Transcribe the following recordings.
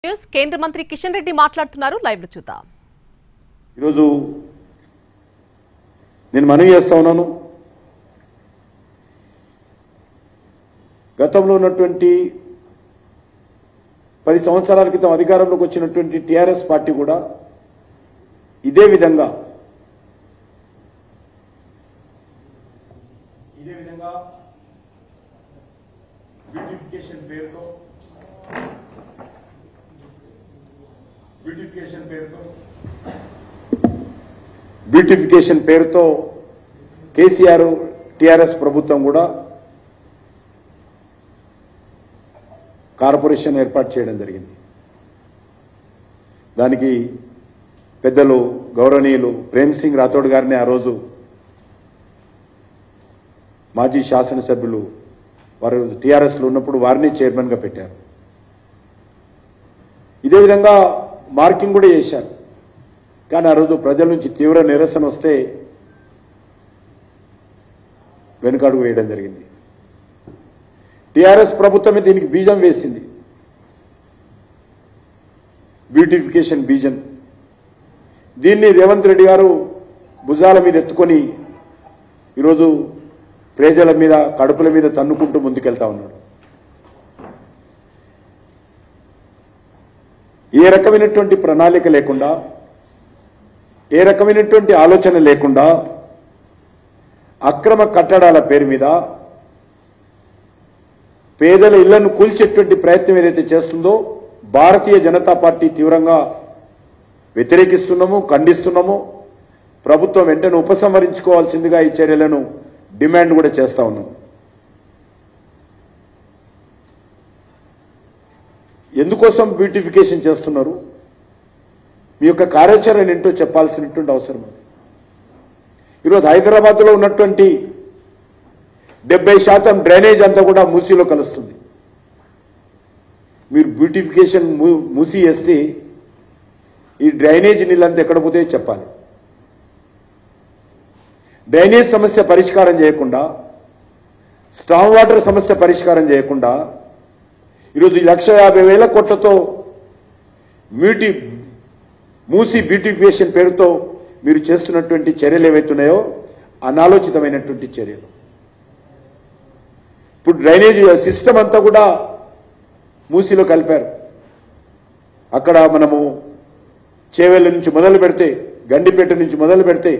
news కేంద్ర మంత్రి కిషన్ రెడ్డి మాట్లాడుతున్నారు లైవ్ లో చూద్దాం ఈరోజు నేను మనవి చేస్తా ఉన్నాను గతంలో ఉన్నటువంటి పది సంవత్సరాల క్రితం అధికారంలోకి వచ్చినటువంటి టీఆర్ఎస్ పార్టీ కూడా ఇదే విధంగా ఇదే విధంగా బ్యూటిఫికేషన్ పేరుతో బ్యూటిఫికేషన్ పేరుతో బ్యూటిఫికేషన్ పేరుతో కేసీఆర్ టీఆర్ఎస్ ప్రభుత్వం కూడా కార్పొరేషన్ ఏర్పాటు చేయడం జరిగింది దానికి పెద్దలు గౌరవనీయులు ప్రేమ్ సింగ్ రాథోడ్ గారిని ఆ రోజు మాజీ శాసనసభ్యులు వారు టీఆర్ఎస్లో ఉన్నప్పుడు వారిని చైర్మన్గా పెట్టారు ఇదే విధంగా మార్కింగ్ కూడా చేశారు కానీ ఆ రోజు ప్రజల నుంచి తీవ్ర నిరసన వస్తే వెనుకడుగు వేయడం జరిగింది టీఆర్ఎస్ ప్రభుత్వమే దీనికి బీజం వేసింది బ్యూటిఫికేషన్ బీజం దీన్ని రేవంత్ రెడ్డి గారు భుజాల మీద ఎత్తుకొని ఈరోజు ప్రజల మీద కడుపుల మీద తన్నుకుంటూ ముందుకెళ్తా ఉన్నాడు ఏ రకమైనటువంటి ప్రణాళిక లేకుండా ఏ రకమైనటువంటి ఆలోచన లేకుండా అక్రమ కట్టడాల పేరు మీద పేదల ఇళ్లను కూల్చేటువంటి ప్రయత్నం ఏదైతే చేస్తుందో భారతీయ జనతా పార్టీ తీవ్రంగా వ్యతిరేకిస్తున్నాము ఖండిస్తున్నాము ప్రభుత్వం వెంటనే ఉపసంహరించుకోవాల్సిందిగా ఈ చర్యలను డిమాండ్ కూడా చేస్తా ఉన్నాం ఎందుకోసం బ్యూటిఫికేషన్ చేస్తున్నారు మీ యొక్క కార్యాచరణ ఏంటో చెప్పాల్సినటువంటి అవసరం ఉంది ఈరోజు హైదరాబాద్లో ఉన్నటువంటి డెబ్బై శాతం డ్రైనేజ్ అంతా కూడా మూసీలో కలుస్తుంది మీరు బ్యూటిఫికేషన్ మూ- మూసి వేస్తే ఈ డ్రైనేజ్ నీళ్ళంతా ఎక్కడ పోతే చెప్పాలి డ్రైనేజ్ సమస్య పరిష్కారం చేయకుండా స్టామ్ వాటర్ సమస్య పరిష్కారం చేయకుండా ఈరోజు ఈ లక్ష యాభై వేల కోట్లతో బ్యూటీ మూసి బ్యూటిఫికేషన్ పేరుతో మీరు చేస్తున్నటువంటి చర్యలు ఏవైతున్నాయో అనాలోచితమైనటువంటి చర్యలు ఇప్పుడు డ్రైనేజ్ సిస్టమ్ అంతా కూడా మూసిలో కలిపారు అక్కడ మనము చేవెళ్ళ నుంచి మొదలు పెడితే గండిపేట నుంచి మొదలు పెడితే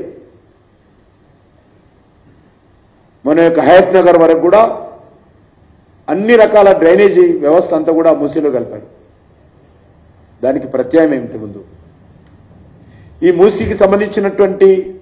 మన యొక్క హయత్ నగర్ వరకు కూడా అన్ని రకాల డ్రైనేజీ వ్యవస్థ అంతా కూడా మూసిలో కలిపారు దానికి ప్రత్యామ్నాయం ఏమిటి ముందు ఈ మూసీకి సంబంధించినటువంటి